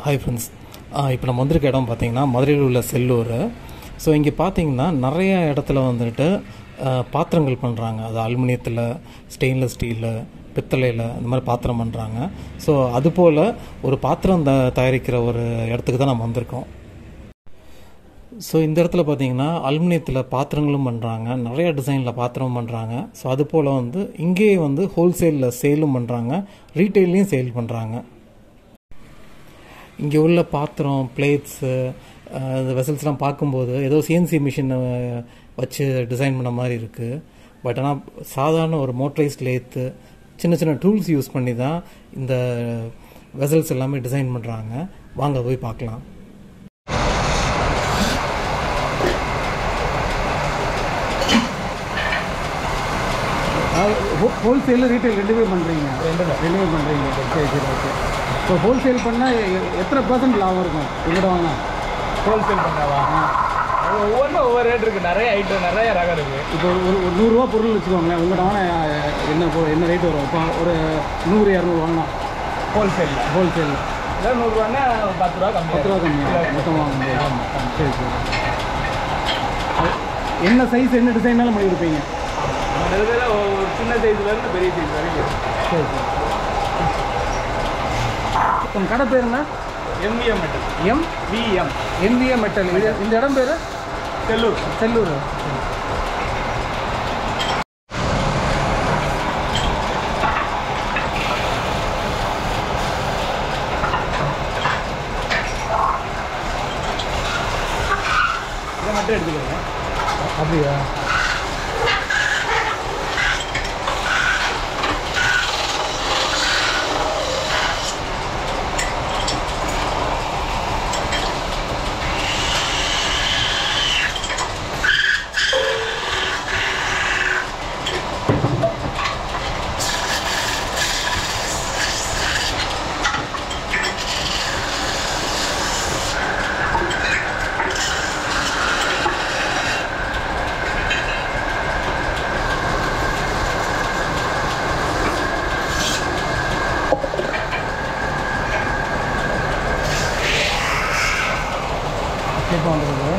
hi friends இப்போ நம்ம வந்திருக்க இடம் பார்த்தீங்கன்னா மதுரையில் உள்ள செல்லூர் ஸோ இங்கே பார்த்தீங்கன்னா நிறைய இடத்துல வந்துட்டு ஆஹ், பாத்திரங்கள் பண்ணுறாங்க அது அலுமினியத்தில் ஸ்டெயின்லெஸ் ஸ்டீலு பித்தளையில் இந்த மாதிரி பாத்திரம் பண்ணுறாங்க ஸோ அதுபோல் ஒரு பாத்திரம் த தயாரிக்கிற ஒரு இடத்துக்கு தான் நம்ம வந்திருக்கோம் ஸோ இந்த இடத்துல பார்த்தீங்கன்னா அலுமினியத்தில் பாத்திரங்களும் பண்ணுறாங்க நிறைய டிசைனில் பாத்திரமும் பண்ணுறாங்க ஸோ அது போல் வந்து இங்கேயே வந்து ஹோல்சேலில் சேலும் பண்ணுறாங்க ரீட்டெயிலையும் சேல் பண்ணுறாங்க இங்கே உள்ள பாத்திரம் பிளேட்ஸு இந்த வெசல்ஸ்லாம் பார்க்கும்போது ஏதோ சிஎன்சி மிஷினை வச்சு டிசைன் பண்ண மாதிரி இருக்குது பட் ஆனால் சாதாரண ஒரு மோட்டரைஸ்ட் லேத்து சின்ன சின்ன டூல்ஸ் யூஸ் பண்ணி தான் இந்த வெசல்ஸ் எல்லாமே டிசைன் பண்ணுறாங்க வாங்க போய் பார்க்கலாம் ஹோல்சேல் ரீட்டைல் ரெண்டுமே பண்ணுறீங்க ரெண்டுமே ரெண்டுமே பண்ணுறீங்க சரி சரி ஓகே ஸோ ஹோல்சேல் பண்ணால் எத்தனை பர்சன்ட் லாபம் இருக்கும் உங்கள்கிட்ட வாங்க ஹோல்சேல் பண்ணாவா ஒவ்வொன்றும் ஒவ்வொரு ரேட் இருக்குது நிறைய ஐட்டம் நிறைய ரகம் இருக்குது இப்போ ஒரு ஒரு நூறுரூவா பொருள் வச்சுக்கோங்களேன் உங்கள்கிட்ட வாங்க என்ன பொ- என்ன ரேட் வரும் இப்போ ஒரு நூறு இரநூறு வாங்கலாம் ஹோல்சேலில் ஹோல்சேல் இல்லை நூறுரூவான்னா பத்து ரூபா கம்மி பத்து ரூபா கம்மியாக மொத்தமாக வாங்கும்போது சரி சரி அது என்ன சைஸ் என்ன டிசைனாலும் பண்ணி கொடுப்பீங்க நம்ம இதில் ஒரு சின்ன சைஸ்லேருந்து பெரிய சைஸ் வரைக்கும் சரி சரி உங்கள் கடை பேர் என்ன MVM metal M VM NVA metal இது இந்த இடம் பேர் செல்லூர் செல்லூர் இதை மட்டும் எடுத்துக்கிறேன் அப்படியா எப்போ வந்துருக்கு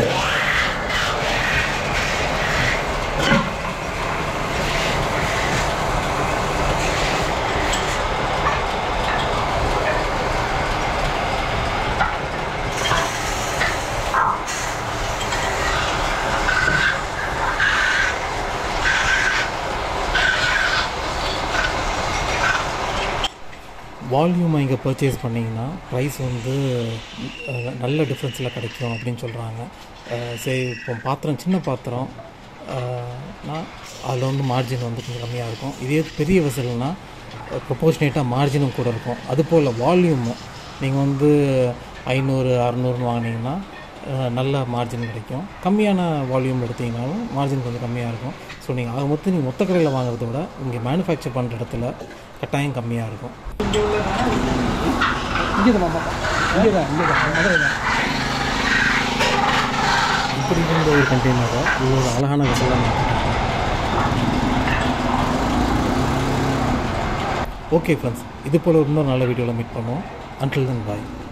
வால்யூமை இங்கே பர்ச்சேஸ் பண்ணிங்கன்னா ப்ரைஸ் வந்து அஹ், நல்ல டிஃப்ரென்ஸில் கிடைக்கும் அப்படின்னு சொல்கிறாங்க சரி இப்போ பாத்திரம் சின்ன பாத்திரம் நான் அதில் வந்து மார்ஜின் வந்து கொஞ்சம் கம்மியாக இருக்கும் இதே பெரிய வெசல்னா ப்ரொபோஷனேட்டாக மார்ஜினும் கூட இருக்கும் அதுபோல் வால்யூமு நீங்கள் வந்து ஐநூறு அறநூறுன்னு வாங்கினீங்கன்னா அஹ், நல்ல மார்ஜின் கிடைக்கும் கம்மியான வால்யூம் எடுத்தீங்கனாலும் மார்ஜின் கொஞ்சம் கம்மியாக இருக்கும் ஸோ நீங்கள் ஆக மொத்தம் நீங்கள் மொத்த கடையில் வாங்குறத விட இங்கே மேனுஃபேக்சர் பண்ணுற இடத்துல கட்டாயம் கம்மியாக இருக்கும் இங்கே தான் பாப்பா இங்கே தான் இங்கே தான் மதுரை தான் இப்படி இருந்த ஒரு கண்டெய்னரை இவ்வளோ அழகான விஷயம் ஓகே ஃப்ரெண்ட்ஸ் இது போல் இன்னொரு நல்ல வீடியோவில் மீட் பண்ணுவோம் அன்டில் தன் பாய்